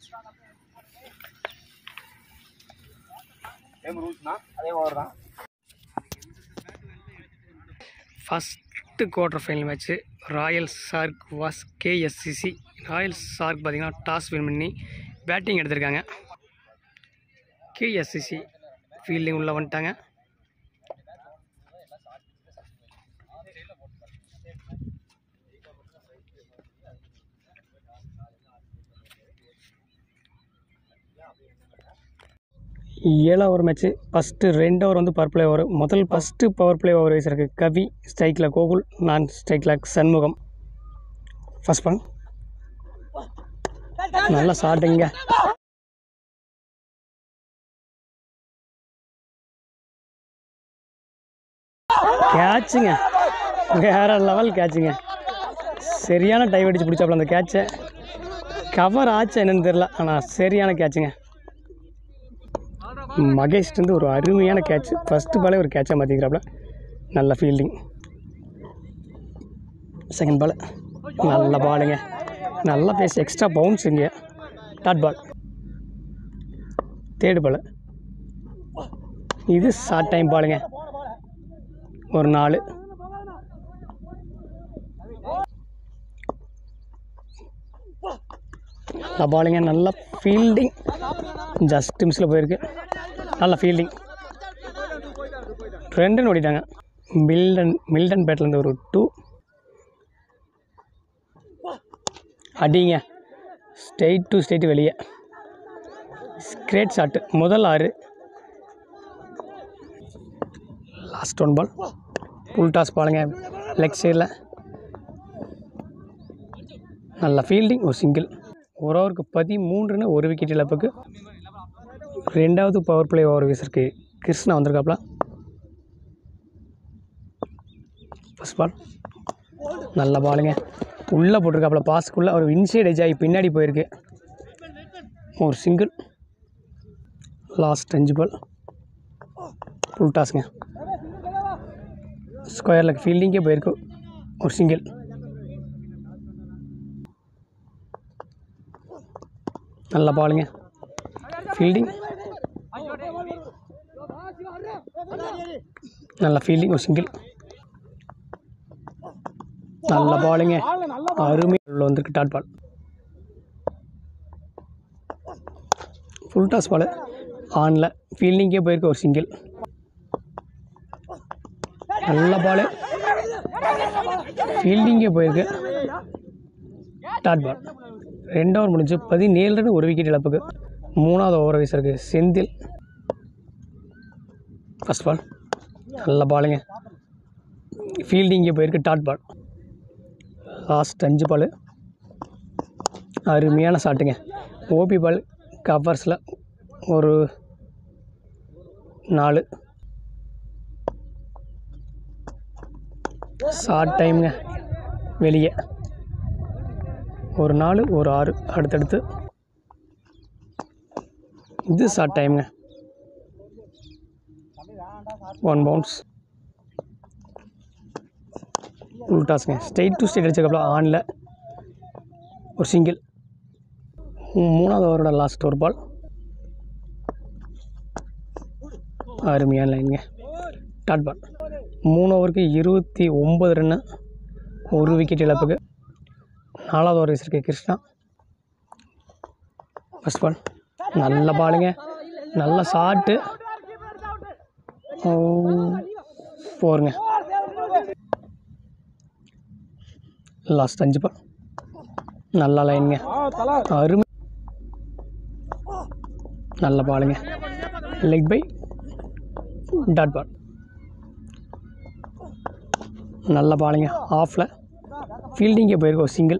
அதே ஓவர் தான் first quarter final match royal shark vs KSCC royal shark பார்த்தீங்கன்னா toss win பண்ணி batting எடுத்திருக்காங்க கேஎஸ்சிசி ஃபீல்டிங் உள்ளே வந்துட்டாங்க ஏழாவது ஓவர் மேட்ச்சு ஃபஸ்ட்டு ரெண்டு ஓவர் வந்து பவர் பிளே ஓவர் முதல் ஃபஸ்ட்டு பவர் பிளே ஓவர் வீசிருக்கு கவி ஸ்ட்ரைக்கில் கோகுல் நான் ஸ்ட்ரைக்கில் சண்முகம் ஃபஸ்ட் பால் நல்லா ஷாட்டுங்க கேட்சுங்க வேற லெவல் கேட்சுங்க சரியான டைவ் அடிச்சு பிடிச்சாப்புல அந்த கேட்சை கவர் ஆச்சா என்னன்னு தெரில ஆனால் சரியான கேட்சுங்க மகேஷ் வந்து ஒரு அருமையான கேட்ச் ஃபஸ்ட்டு பாலே ஒரு கேட்சாக மாற்றிக்கிறாப்புல நல்ல ஃபீல்டிங் செகண்ட் பால் நல்ல பாலுங்க நல்ல பேஸ் எக்ஸ்ட்ரா பவுன்ஸ் இங்கே டாட் பால் தேர்டு பால் இது ஷார்ட் டைம் பாலுங்க ஒரு நாலு நல்ல பாலுங்க நல்ல ஃபீல்டிங் ஜஸ்ட் மிஸ்ஸில் போயிருக்கு நல்ல ஃபீல்டிங் ரெண்டுன்னு ஓடிட்டாங்க மில்டன் மில்டன் பேட்லேருந்து ஒரு டூ அடிங்க ஸ்ட்ரெயிட் டு ஸ்ட்ரெயிட் வெளியே கிரேட் ஷாட்டு முதல் ஆறு last one ball full toss பாலுங்க லெக் சைடில் நல்ல ஃபீல்டிங் ஒரு சிங்கிள் ஒரு ஓவருக்கு பதிமூன்றுன்னு ஒரு விக்கெட் இழப்புக்கு ரெண்டாவது பவர் பிளே ஓவர் வீசருக்கு கிருஷ்ணா வந்திருக்காப்புல ஃபஸ்ட் பால் நல்ல பாலுங்க உள்ளே போட்டிருக்காப்புல பாஸ்க்குள்ளே ஒரு இன்சைட் எஜ் ஆகி பின்னாடி போயிருக்கு ஒரு சிங்கிள் லாஸ்ட் அஞ்சு பால் ஃபுல் டாஸுங்க ஸ்கொயரில் ஃபீல்டிங்கே போயிருக்கு ஒரு சிங்கிள் நல்ல பாலுங்க ஃபீல்டிங் நல்ல ஃபீல்டிங் ஒரு சிங்கிள் நல்ல பாலுங்க அருமை உள்ள வந்திருக்கு dot ball full toss ball Anil ஃபீல்டிங்கே போயிருக்கு ஒரு சிங்கிள் நல்ல பால் ஃபீல்டிங்கே போயிருக்கு டாட் பால் ரெண்டு ஓவர் முடிஞ்சு பதினேழு ரன் ஒரு விக்கெட் இழப்புக்கு மூணாவது ஓவர் வீசருக்கு செந்தில் ஃபஸ்ட் பால் நல்ல பாலுங்க ஃபீல்டிங்கே போயிருக்கு டாட் பால் லாஸ்ட் அஞ்சு பால் அருமையான ஷாட்டுங்க ஓபி பால் கவர்ஸில் ஒரு நாலு ஷார்ட் டைமுங்க வெளியே ஒரு நாலு ஒரு ஆறு அடுத்தடுத்து இது ஷார்ட் டைமுங்க ஒன் பவுன்ஸ் ஃபுல் டாஸ்ங்க ஸ்ட்ரெயிட் டு ஸ்ட்ரெயிட் அடிச்சதுக்கப்புறம் ஆனில் ஒரு சிங்கிள் மூணாவது ஓவரோட லாஸ்ட் ஒரு பால் அருமையான லைனுங்க டாட் பால் மூணு ஓவருக்கு இருபத்தி ஒம்பது ரன்னு ஒரு விக்கெட் இழப்புக்கு நாலாவது ஓவர் வீசிருக்கு கிருஷ்ணா ஃபஸ்ட் பால் நல்ல பாலுங்க நல்ல ஷாட்டு போருங்க லாஸ்ட் அஞ்சு பால் நல்ல லைனுங்க அருமை நல்ல பாலுங்க லெக் பை டாட் பால் நல்ல பாலுங்க ஆஃபில் ஃபீல்டிங்கே போயிருக்கு ஒரு சிங்கிள்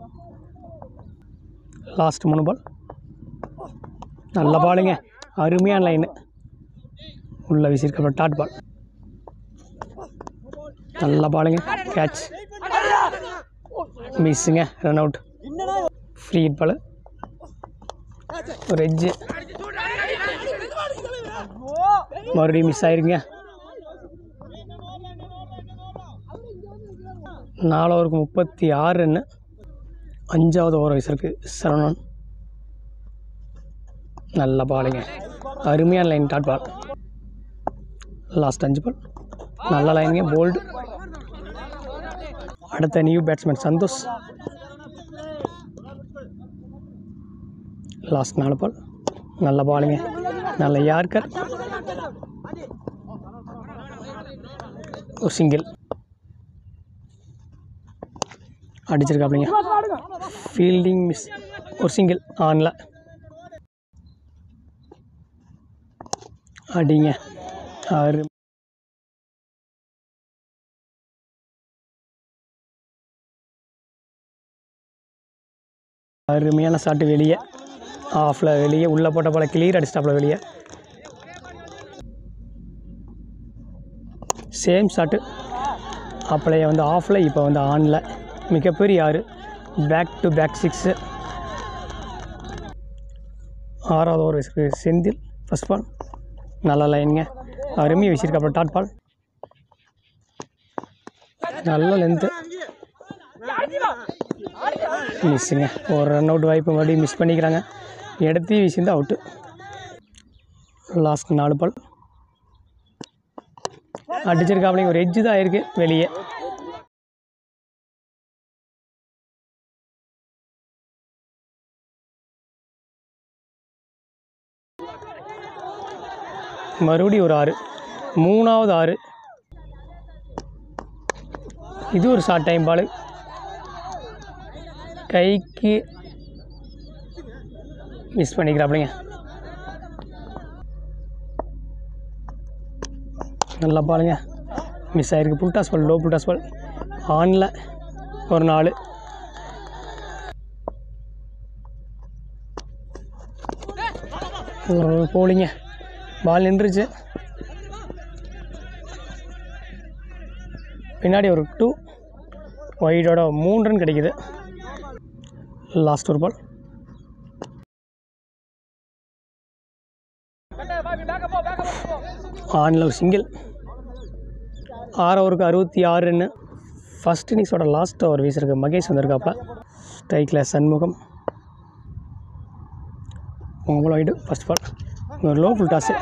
லாஸ்ட் மூணு பால் நல்ல பாலுங்க அருமையான லைனு உள்ள வீசியிருக்க டாட் பால் நல்ல பாலுங்க கேட்ச் மிஸ்ஸுங்க run out free hit ball ஒரு எட்ஜு மறுபடியும் மிஸ் ஆயிருங்க நாலு ஓவருக்கு முப்பத்தி ஆறு ரன்னு அஞ்சாவது ஓவர் வயசுக்கு சரவணன் நல்ல பாலுங்க அருமையான லைன் டாட் பால் லாஸ்ட் அஞ்சு பால் நல்ல லைனுங்க போல்டு அடுத்த நியூ பேட்ஸ்மேன் சந்தோஷ் லாஸ்ட் நாலு பால் நல்ல பாலுங்க நல்ல யார்கர் ஒரு சிங்கிள் அடிச்சிருக்காப்லிங்க ஃபீல்டிங் மிஸ் ஒரு சிங்கிள் ஆனில் அடிங்க ஆறு அருமையான ஷாட்டு வெளியே ஆஃபில் வெளியே உள்ளே போட்ட போல கிளியர் அடிச்சிட்டாப்புல வெளியே சேம் ஷாட்டு அப்பளைய வந்து ஆஃபில் இப்போ வந்து ஆனில் மிகப்பெரிய ஆறு பேக் டு பேக் சிக்ஸு ஆறாவது ஓவர் வச்சிருக்கு செந்தில் ஃபஸ்ட் பால் நல்ல லைனுங்க அருமையாக வச்சிருக்காப்புல டாட் பால் நல்ல லென்த்து மிஸ்ஸுங்க ஒரு ரன் அவுட் வாய்ப்பு மறுபடியும் மிஸ் பண்ணிக்கிறாங்க எடுத்து வீசிந்து அவுட்டு லாஸ்ட் நாலு பால் அடிச்சிருக்காப்லையும் ஒரு எட்ஜு தான் இருக்குது வெளியே மறுபடியும் ஒரு ஆறு மூணாவது ஆறு இது ஒரு ஷார்ட் டைம் பால் கைக்கு மிஸ் பண்ணிக்கிறாப்லைங்க நல்லா பாருங்க மிஸ் ஆகிருக்கு full toss ball low full toss ball Anil ஒரு நாலு ஒரு போலிங்க பால் நின்றுச்சு பின்னாடி ஒரு டூ ஒயிடோட மூணு ரன் கிடைக்குது லாஸ்ட் ஒரு பால் ஆனில் ஒரு சிங்கிள் ஆறு ஓவருக்கு அறுபத்தி ஆறு ரன்னு ஃபஸ்ட் இன்னிங்ஸோட லாஸ்ட் ஓவர் வீசிருக்கு மகேஷ் வந்திருக்காப்புல ஸ்ட்ரைக்கில் சண்முகம் உங்கள் ஒயிடு ஃபஸ்ட் பால் ஒரு லோ ஃபுல் டாஸு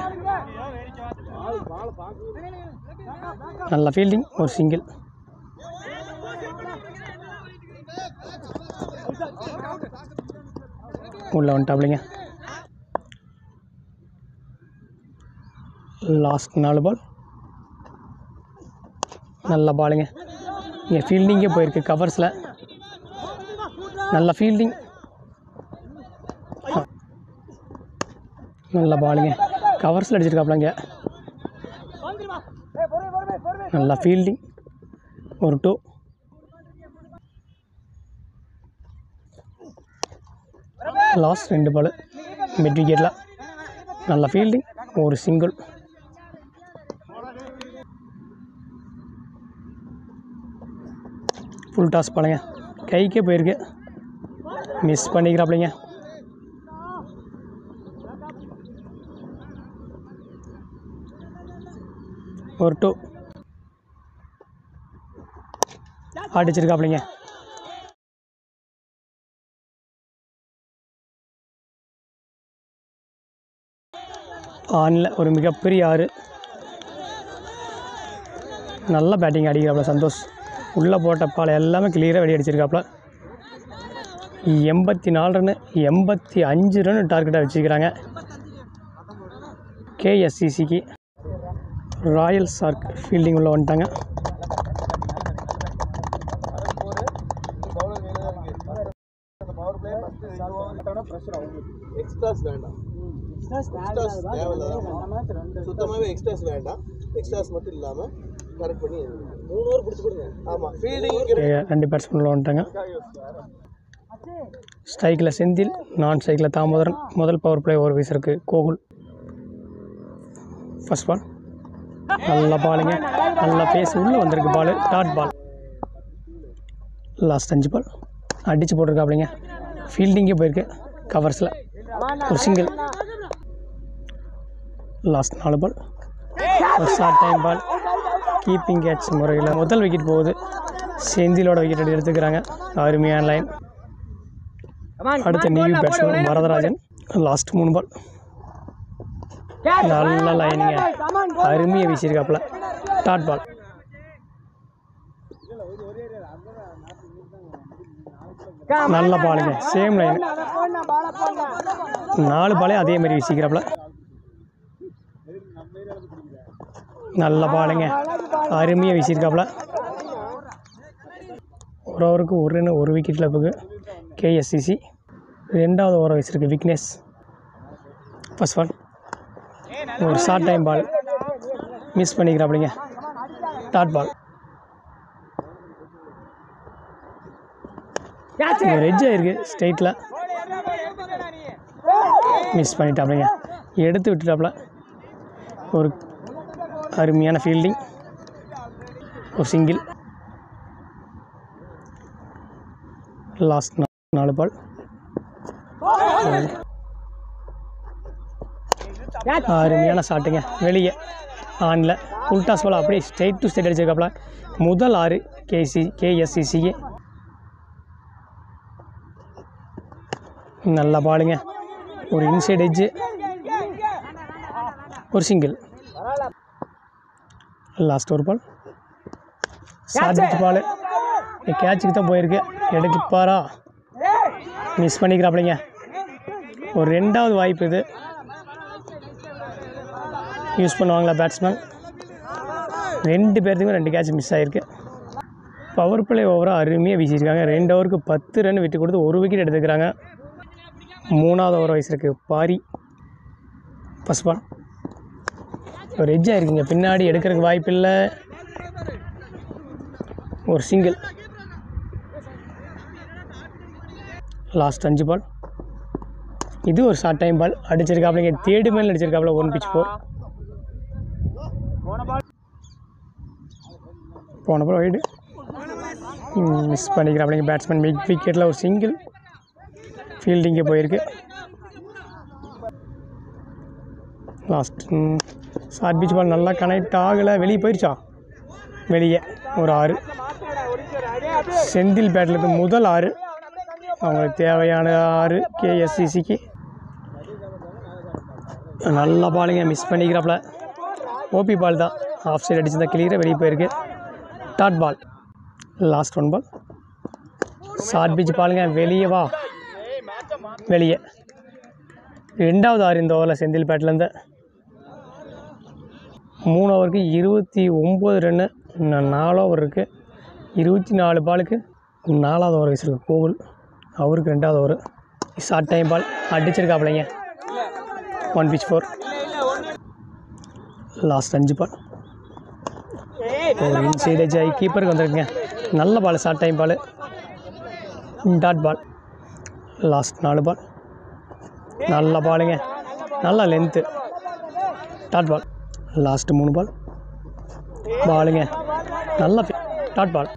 நல்ல ஃபீல்டிங் ஒரு சிங்கிள் உள்ள வந்துட்டாப்லிங்க லாஸ்ட் நாலு பால் நல்ல பாலுங்க இங்கே ஃபீல்டிங்கே போயிருக்கு கவர்ஸில் நல்ல ஃபீல்டிங் நல்ல பாலுங்க கவர்ஸில் அடிச்சிருக்காப்லங்க நல்ல ஃபீல்டிங் ஒரு டூ லாஸ்ட் ரெண்டு பால் மிட் விக்கெட்டில் நல்ல ஃபீல்டிங் ஒரு சிங்கிள் ஃபுல் டாஸ் பாருங்க கைக்கே போயிருக்கு மிஸ் பண்ணிக்கிறாப்லைங்க ஒரு டூ அடிச்சிருக்காப்லைங்க ஆனில் ஒரு மிகப்பெரிய ஆறு நல்ல பேட்டிங் அடிக்கிறாப்புல சந்தோஷ் உள்ளே போட்ட பால் எல்லாமே கிளியராக வெளியே அடிச்சிருக்காப்புல எண்பத்தி நாலு ரன்னு எண்பத்தி அஞ்சு ரன் டார்கெட்டாக வச்சுக்கிறாங்க கேஎஸ்சிசிக்கு ராயல் சார்க் ஃபீல்டிங் உள்ள வந்துட்டாங்க பவர் பிளே ஃபர்ஸ்ட் ப்ரெஷர் அவங்களுக்கு எக்ஸ்ட்ராஸ் வேண்டாம் எக்ஸ்ட்ராஸ் தேவையில்ல சுத்தமாகவே எக்ஸ்ட்ராஸ் வேண்டாம் எக்ஸ்ட்ராஸ் மட்டும் இல்லாமல் கரெக்ட் பண்ணி மூணு ஓவர் பிடிச்சி கொடுங்க ஆமாம் ஃபீல்டிங் ஏ- ரெண்டு பேட்ஸ்மேன் உள்ள வந்துட்டாங்க ஸ்ட்ரைக்கில் செந்தில் நான் ஸ்ட்ரைக்கில் தாமோதரன் முதல் பவர் பிளே ஓவர் வீசிருக்கு கோகுல் ஃபர்ஸ்ட் பால் நல்ல பாலுங்க நல்ல பேஸ் உள்ளே வந்திருக்கு பால் டாட் பால் லாஸ்ட் அஞ்சு பால் அடித்து போட்டிருக்காப்லிங்க ஃபீல்டிங்கே போயிருக்கு கவர்ஸில் ஒரு சிங்கிள் லாஸ்ட் நாலு பால் ஒரு short time ball keeping catch முறையில் முதல் விக்கெட் போகுது செந்திலோட விக்கெட் எடுத்துக்கிறாங்க அருமையான லைன் அடுத்த நியூ பேட்ஸ்மேன் வரதராஜன் லாஸ்ட் மூணு பால் நல்ல லைனிங்க அருமையாக வீசியிருக்காப்புல டாட் பால் நல்ல பாலுங்க சேம் லைன் நாலு பாலே அதே மாதிரி வீசிக்கிறாப்புல நல்ல பாலுங்க அருமையாக வீசியிருக்காப்புல ஒரு ஓவருக்கு ஒரு ரன் ஒரு விக்கெட்டில் போகு கேஎஸ்சிசி ரெண்டாவது ஓவர் வச்சிருக்கு விக்னேஷ் ஃபர்ஸ்ட் ஒன் ஒரு ஷார்ட் டைம் பால் மிஸ் பண்ணிக்கிறாப்பிடிங்க டாட் பால் ஒரு எட்ஜ் ஆயிருக்கு ஸ்ட்ரெயிட்டில் மிஸ் பண்ணிட்டாப்லைங்க எடுத்து விட்டுட்டாப்புல ஒரு அருமையான ஃபீல்டிங் ஒரு சிங்கிள் லாஸ்ட் நாலு பால் அருமையான ஷாட்டுங்க வெளியே ஆனில் உல்டாஸ் பால் அப்படியே ஸ்ட்ரைட் டு ஸ்ட்ரைட் அடிச்சிருக்காப்புல முதல் ஆறு கேசி கேஎஸ்சிசிக்கு நல்ல பாலுங்க ஒரு இன்சைட் எட்ஜு ஒரு சிங்கிள் லாஸ்ட் ஒரு பால் சாதிச்சு பால் கேட்சுக்கு தான் போயிருக்கு எடுத்துப்பாரா மிஸ் பண்ணிக்கிறாப்பிள்ளைங்க ஒரு ரெண்டாவது வாய்ப்பு இது யூஸ் பண்ணுவாங்களா பேட்ஸ்மேன் ரெண்டு பேர்த்துக்குமே ரெண்டு கேட்ச் மிஸ் ஆகிருக்கு பவர் பிளே ஓவராக அருமையாக வீசியிருக்காங்க ரெண்டு ஓவருக்கு பத்து ரன் விட்டு கொடுத்து ஒரு விக்கெட் எடுத்துக்கிறாங்க மூணாவது ஓவர் வயசுக்கு பாரி ஃபஸ்ட் பால் ஒரு எட்ஜாக இருக்குங்க பின்னாடி எடுக்கிறதுக்கு வாய்ப்பு இல்லை ஒரு சிங்கிள் லாஸ்ட் அஞ்சு பால் இது ஒரு ஷார்ட் டைம் பால் அடிச்சிருக்காப்லைங்க தேர்டு மேல் அடிச்சிருக்காப்புல ஒன் பிச் ஃபோர் போன பால் வைடு மிஸ் பண்ணிக்கிறாப்லைங்க பேட்ஸ்மேன் மிட் விக்கெட்டில் ஒரு சிங்கிள் ஃபீல்டிங்கே போயிருக்கு லாஸ்ட் ஷார்ட் பீச் பால் நல்லா கனெக்ட் ஆகலை வெளியே போயிடுச்சா வெளியே ஒரு ஆறு செந்தில் பேட்லேருந்து முதல் ஆறு அவங்களுக்கு தேவையான ஆறு கேஎஸ்சிசிக்கு நல்ல பாலுங்க மிஸ் பண்ணிக்கிறாப்புல ஓபி பால் தான் ஆஃப் சைடு அடிச்சு தான் கிளியராக வெளியே போயிருக்கு dot ball last one ball short pitch பாலுங்க வெளியே வா வெளியே ரெண்டாவது ஆறு இந்த ஓவரில் செந்தில் பேட்லேருந்து மூணு ஓவருக்கு இருபத்தி ஒம்பது ரன்னு இன்னும் நாலு ஓவர் இருக்குது இருபத்தி நாலு பாலுக்கு நாலாவது ஓவர் வச்சுருக்கு கோகுல் அவருக்கு ரெண்டாவது ஓவர் ஷார்ட் டைம் பால் அடிச்சிருக்காப்லைங்க ஒன் பிச் ஃபோர் லாஸ்ட் அஞ்சு பால் ஒரு இன்சைடு ஜாய் கீப்பருக்கு வந்திருக்குங்க நல்ல ball short time ball dot ball last நாலு பால் நல்ல பாலுங்க நல்ல லென்த்து டாட் பால் லாஸ்ட் மூணு பால் பாலுங்க நல்ல டாட் பால்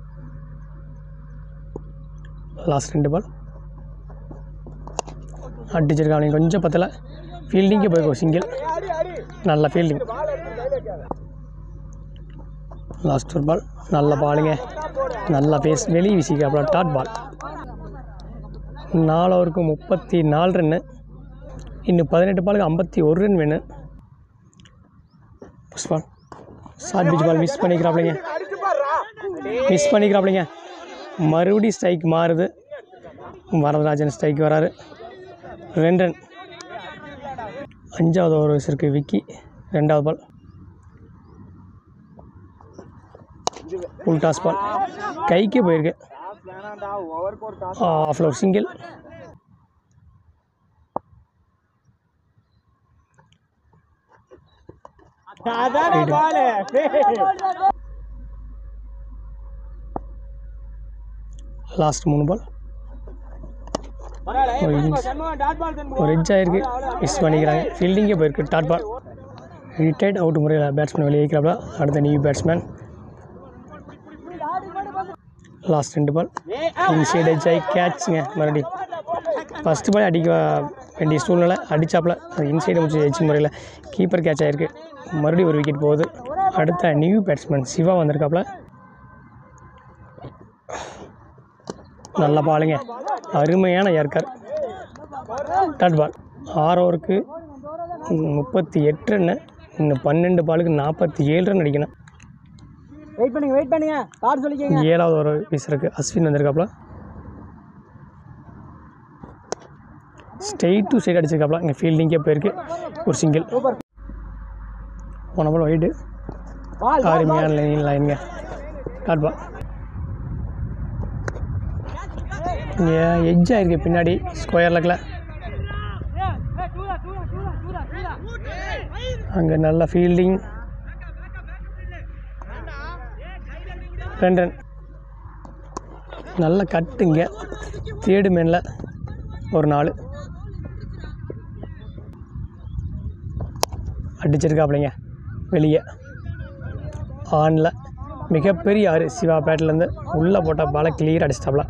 லாஸ்ட் ரெண்டு பால் அடிச்சிருக்காங்க கொஞ்சம் பத்தல ஃபீல்டிங்கே போயிருக்கோம் சிங்கிள் நல்ல ஃபீல்டிங் லாஸ்ட் ஒரு பால் நல்ல பாலுங்க நல்ல பேஸ் வெளியே வீசிக்கிறாப்புல டாட் பால் நாலு ஓவருக்கு முப்பத்தி நாலு ரன்னு இன்னும் பதினெட்டு பாலுக்கு ஐம்பத்தி ஒரு ரன் வேணும் first ball short pitch ball miss பண்ணிக்கிறாப்லைங்க மிஸ் பண்ணிக்கிறாப்லைங்க மறுபடியும் ஸ்ட்ரைக் மாறுது வரதராஜன் ஸ்ட்ரைக் வராரு ரெண்டு ரன் அஞ்சாவது ஓவர் வயசு இருக்குது விக்கி ரெண்டாவது பால் உல்டாஸ் பால் கைக்கே போயிருக்கு ஆஃப்ல ஒரு சிங்கிள் லாஸ்ட் மூணு பால் ஒரு innings. ஒரு எட்ஜ் ஆயிருக்கு மிஸ் பண்ணிக்கிறாங்க ஃபீல்டிங்கே போயிருக்கு டாட் பால் ரிட்டையர்ட் அவுட் முறையில் பேட்ஸ்மேன் வெளியே வைக்கிறாப்ல அடுத்த நியூ பேட்ஸ்மேன் லாஸ்ட் ரெண்டு பால் இன்சைட் எட்ஜ் ஆகி கேட்ச்ங்க மறுபடியும் ஃபஸ்ட்டு பால் அடிக்க வேண்டிய சூழ்நிலை அடிச்சாப்புல அது இன்சைடு முடிச்சு எட்ஜ் முறையில் கீப்பர் கேட்ச் ஆகிருக்கு மறுபடியும் ஒரு விக்கெட் போகுது அடுத்த நியூ பேட்ஸ்மேன் சிவா வந்திருக்காப்புல நல்ல பாலுங்க அருமையான ஏற்கர் டாட் பால் ஆறு ஓவருக்கு முப்பத்தி எட்டு ரன்னு இன்னும் பன்னெண்டு பாலுக்கு நாற்பத்தி ஏழு ரன் அடிக்கணும் வெயிட் பண்ணுங்க வெயிட் பண்ணுங்க கார்டு சொல்லிக்கங்க ஏழாவது ஒரு வீசருக்கு அஸ்வின் வந்திருக்காப்புல ஸ்ட்ரெயிட் டு சைடு அடிச்சிருக்காப்புல இங்கே ஃபீல்டிங்கே போயிருக்கு ஒரு சிங்கிள் சூப்பர் போன பால் ஒயிட்டு பால் பால் அருமையான லைன் லைனுங்க டாட் பால் இங்கே எட்ஜ் ஆயிருக்கு பின்னாடி ஸ்கொயர் லக்கில் அங்கே நல்ல ஃபீல்டிங் ரெண்டு ரன் நல்ல கட்டுங்க தேர்டு மேனில் ஒரு நாலு அடிச்சிருக்காப்லைங்க வெளியே ஆனில் மிகப்பெரிய ஆறு சிவா பேட்லேருந்து உள்ளே போட்ட பாலை கிளியர் அடிச்சிட்டாப்ல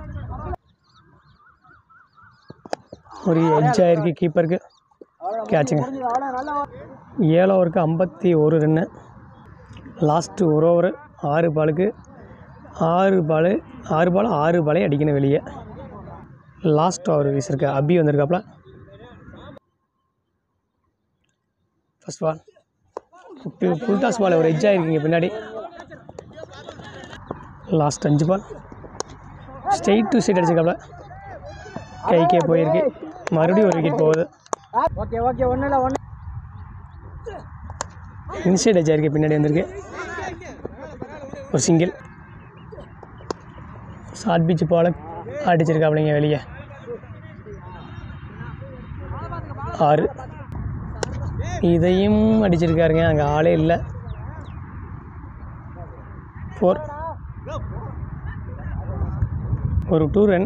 ஒரு எட்ஜ் ஆயிருக்கு கீப்பருக்கு கேட்சுங்க அவ்வளோ நல்லா ஏழு ஓவருக்கு ஐம்பத்தி ஒரு ரன்னு லாஸ்ட்டு ஒரு ஓவர் ஆறு பாலுக்கு ஆறு பால் ஆறு பால் ஆறு பாலே அடிக்கணும் வெளியே லாஸ்ட் ஓவர் வீசிருக்கு அபி வந்திருக்காப்புல first ball full toss ball ஒரு எட்ஜ் ஆகிருக்கீங்க பின்னாடி லாஸ்ட் அஞ்சு பால் ஸ்ட்ரெயிட் டு சைட் அடிச்சிருக்காப்புல கைக்கே போயிருக்கு மறுபடியும் ஒரு விக்கெட் போகுது ஓகே ஓகே ஒன்றும் இல்லை ஒன்று இன்சைட் எட்ஜ் ஆயிருக்கு பின்னாடி வந்திருக்கு ஒரு சிங்கிள் ஷார்ட் பீச் போல அடிச்சிருக்காப்லைங்க வெளியே ஆறு இதையும் அடிச்சிருக்காருங்க அங்கே ஆளே இல்லை ஃபோர் ஒரு டூ ரன்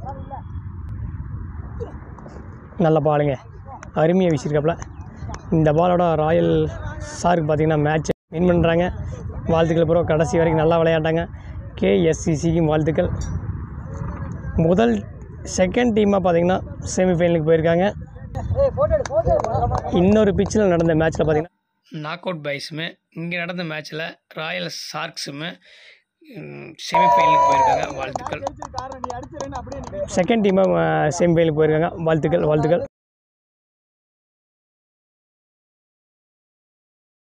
நல்ல பாலுங்க அருமையாக வீசியிருக்காப்புல இந்த பாலோட ராயல் சாருக்கு பார்த்தீங்கன்னா மேட்ச் வின் பண்ணுறாங்க வாழ்த்துக்கள் ப்ரோ கடைசி வரைக்கும் நல்லா விளையாண்டாங்க கேஎஸ்சிசிக்கும் வாழ்த்துக்கள் முதல் செகண்ட் டீமாக பார்த்தீங்கன்னா செமிஃபைனலுக்கு போயிருக்காங்க ஏய் போட்டோ எடு போட்டோ எடு இன்னொரு பிச்சில் நடந்த மேட்ச்சில் பார்த்தீங்கன்னா நாக் அவுட் பாய்ஸுமே இங்கே நடந்த மேட்ச்சில் ராயல் ஷார்க்ஸுமே செமிஃபைனலுக்கு போயிருக்காங்க வாழ்த்துக்கள் காரணம் நீ அடிச்சிருன்னு அப்படியே நீ செகண்ட் டீமாக செமிஃபைனலுக்கு போயிருக்காங்க வாழ்த்துக்கள் வாழ்த்துக்கள்